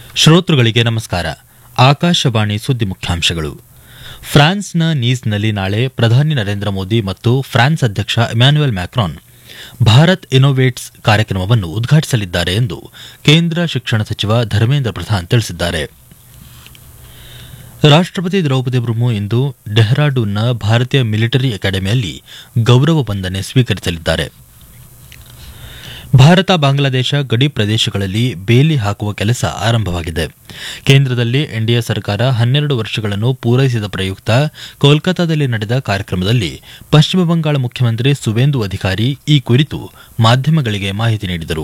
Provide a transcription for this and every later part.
ಶ್ರೋತೃಗಳಿಗೆ ನಮಸ್ಕಾರ ಆಕಾಶವಾಣಿ ಸುದ್ದಿ ಮುಖ್ಯಾಂಶಗಳು ಫ್ರಾನ್ಸ್ನ ನೀಸ್ನಲ್ಲಿ ನಾಳೆ ಪ್ರಧಾನಿ ನರೇಂದ್ರ ಮೋದಿ ಮತ್ತು ಫ್ರಾನ್ಸ್ ಅಧ್ಯಕ್ಷ ಇಮ್ಯಾನ್ಯುಯಲ್ ಮ್ಯಾಕ್ರಾನ್ ಭಾರತ್ ಇನೋವೇಟ್ಸ್ ಕಾರ್ಯಕ್ರಮವನ್ನು ಉದ್ಘಾಟಿಸಲಿದ್ದಾರೆ ಎಂದು ಕೇಂದ್ರ ಶಿಕ್ಷಣ ಸಚಿವ ಧರ್ಮೇಂದ್ರ ಪ್ರಧಾನ್ ತಿಳಿಸಿದ್ದಾರೆ ರಾಷ್ಟ್ರಪತಿ ದ್ರೌಪದಿ ಮುರ್ಮು ಇಂದು ಡೆಹ್ರಾಡೂನ್ನ ಭಾರತೀಯ ಮಿಲಿಟರಿ ಅಕಾಡೆಮಿಯಲ್ಲಿ ಗೌರವ ವಂದನೆ ಸ್ವೀಕರಿಸಲಿದ್ದಾರೆ ಭಾರತ ಬಾಂಗ್ಲಾದೇಶ ಗಡಿ ಪ್ರದೇಶಗಳಲ್ಲಿ ಬೇಲಿ ಹಾಕುವ ಕೆಲಸ ಆರಂಭವಾಗಿದೆ ಕೇಂದ್ರದಲ್ಲಿ ಎನ್ಡಿಎ ಸರ್ಕಾರ ಹನ್ನೆರಡು ವರ್ಷಗಳನ್ನು ಪೂರೈಸಿದ ಪ್ರಯುಕ್ತ ಕೋಲ್ಕತಾದಲ್ಲಿ ನಡೆದ ಕಾರ್ಯಕ್ರಮದಲ್ಲಿ ಪಶ್ಚಿಮ ಬಂಗಾಳ ಮುಖ್ಯಮಂತ್ರಿ ಸುವೇಂದು ಅಧಿಕಾರಿ ಈ ಕುರಿತು ಮಾಧ್ಯಮಗಳಿಗೆ ಮಾಹಿತಿ ನೀಡಿದರು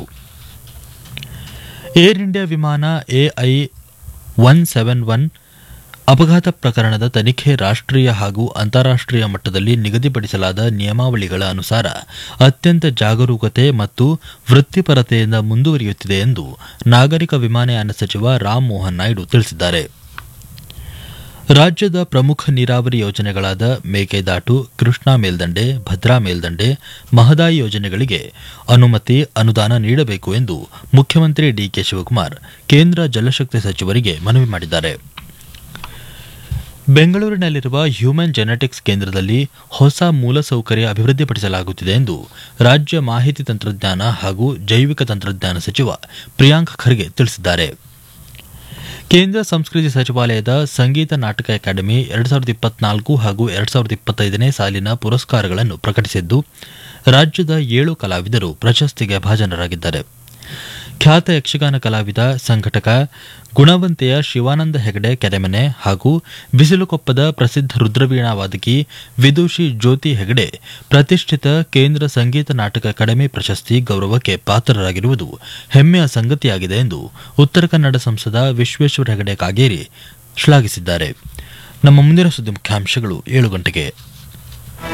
air India AI one seven one ಒನ್ ಅಪಘಾತ ಪ್ರಕರಣದ ತನಿಖೆ ರಾಷ್ಟ್ರೀಯ ಹಾಗೂ ಅಂತಾರಾಷ್ಟ್ರೀಯ ಮಟ್ಟದಲ್ಲಿ ನಿಗದಿಪಡಿಸಲಾದ ನಿಯಮಾವಳಿಗಳ ಅನುಸಾರ ಅತ್ಯಂತ ಜಾಗರೂಕತೆ ಮತ್ತು ವೃತ್ತಿಪರತೆಯಿಂದ ಮುಂದುವರಿಯುತ್ತಿದೆ ಎಂದು ನಾಗರಿಕ ವಿಮಾನಯಾನ ಸಚಿವ ರಾಮ್ ಮೋಹನ್ ನಾಯ್ಡು ತಿಳಿಸಿದ್ದಾರೆ ರಾಜ್ಯದ ಪ್ರಮುಖ ನೀರಾವರಿ ಯೋಜನೆಗಳಾದ ಮೇಕೆದಾಟು ಕೃಷ್ಣಾ ಮೇಲ್ದಂಡೆ ಭದ್ರಾ ಮೇಲ್ದಂಡೆ ಮಹದಾಯಿ ಯೋಜನೆಗಳಿಗೆ ಅನುಮತಿ ಅನುದಾನ ನೀಡಬೇಕು ಎಂದು ಮುಖ್ಯಮಂತ್ರಿ ಡಿಕೆ ಶಿವಕುಮಾರ್ ಕೇಂದ್ರ ಜಲಶಕ್ತಿ ಸಚಿವರಿಗೆ ಮನವಿ ಮಾಡಿದ್ದಾರೆ ಬೆಂಗಳೂರಿನಲ್ಲಿರುವ ಹ್ಯೂಮನ್ ಜೆನೆಟಿಕ್ಸ್ ಕೇಂದ್ರದಲ್ಲಿ ಹೊಸ ಮೂಲಸೌಕರ್ಯ ಅಭಿವೃದ್ಧಿಪಡಿಸಲಾಗುತ್ತಿದೆ ಎಂದು ರಾಜ್ಯ ಮಾಹಿತಿ ತಂತ್ರಜ್ಞಾನ ಹಾಗೂ ಜೈವಿಕ ತಂತ್ರಜ್ಞಾನ ಸಚಿವ ಪ್ರಿಯಾಂಕ್ ಖರ್ಗೆ ತಿಳಿಸಿದ್ದಾರೆ ಕೇಂದ್ರ ಸಂಸ್ಕೃತಿ ಸಚಿವಾಲಯದ ಸಂಗೀತ ನಾಟಕ ಅಕಾಡೆಮಿ ಎರಡು ಸಾವಿರದ ಇಪ್ಪತ್ನಾಲ್ಕು ಹಾಗೂ ಎರಡು ಸಾವಿರದ ಇಪ್ಪತ್ತೈದನೇ ಸಾಲಿನ ಪುರಸ್ಕಾರಗಳನ್ನು ಪ್ರಕಟಿಸಿದ್ದು ರಾಜ್ಯದ ಏಳು ಕಲಾವಿದರು ಪ್ರಶಸ್ತಿಗೆ ಭಾಜನರಾಗಿದ್ದಾರೆ ಖ್ಯಾತ ಯಕ್ಷಗಾನ ಕಲಾವಿದ ಸಂಘಟಕ ಗುಣವಂತೆಯ ಶಿವಾನಂದ ಹೆಗಡೆ ಕೆರೆಮನೆ ಹಾಗೂ ಬಿಸಿಲುಕೊಪ್ಪದ ಪ್ರಸಿದ್ಧ ರುದ್ರವೀಣಾ ವಾದಕಿ ವಿದೂಷಿ ಜ್ಯೋತಿ ಹೆಗಡೆ ಪ್ರತಿಷ್ಠಿತ ಕೇಂದ್ರ ಸಂಗೀತ ನಾಟಕ ಅಕಾಡೆಮಿ ಪ್ರಶಸ್ತಿ ಗೌರವಕ್ಕೆ ಪಾತ್ರರಾಗಿರುವುದು ಹೆಮ್ಮೆಯ ಸಂಗತಿಯಾಗಿದೆ ಎಂದು ಉತ್ತರ ಕನ್ನಡ ಸಂಸದ ವಿಶ್ವೇಶ್ವರ ಹೆಗಡೆ ಕಾಗೇರಿ ಶ್ಲಾಘಿಸಿದ್ದಾರೆ ನಮ್ಮ ಮುಂದಿನ ಸುದ್ದಿ ಮುಖ್ಯಾಂಶಗಳು ಏಳು ಗಂಟೆಗೆ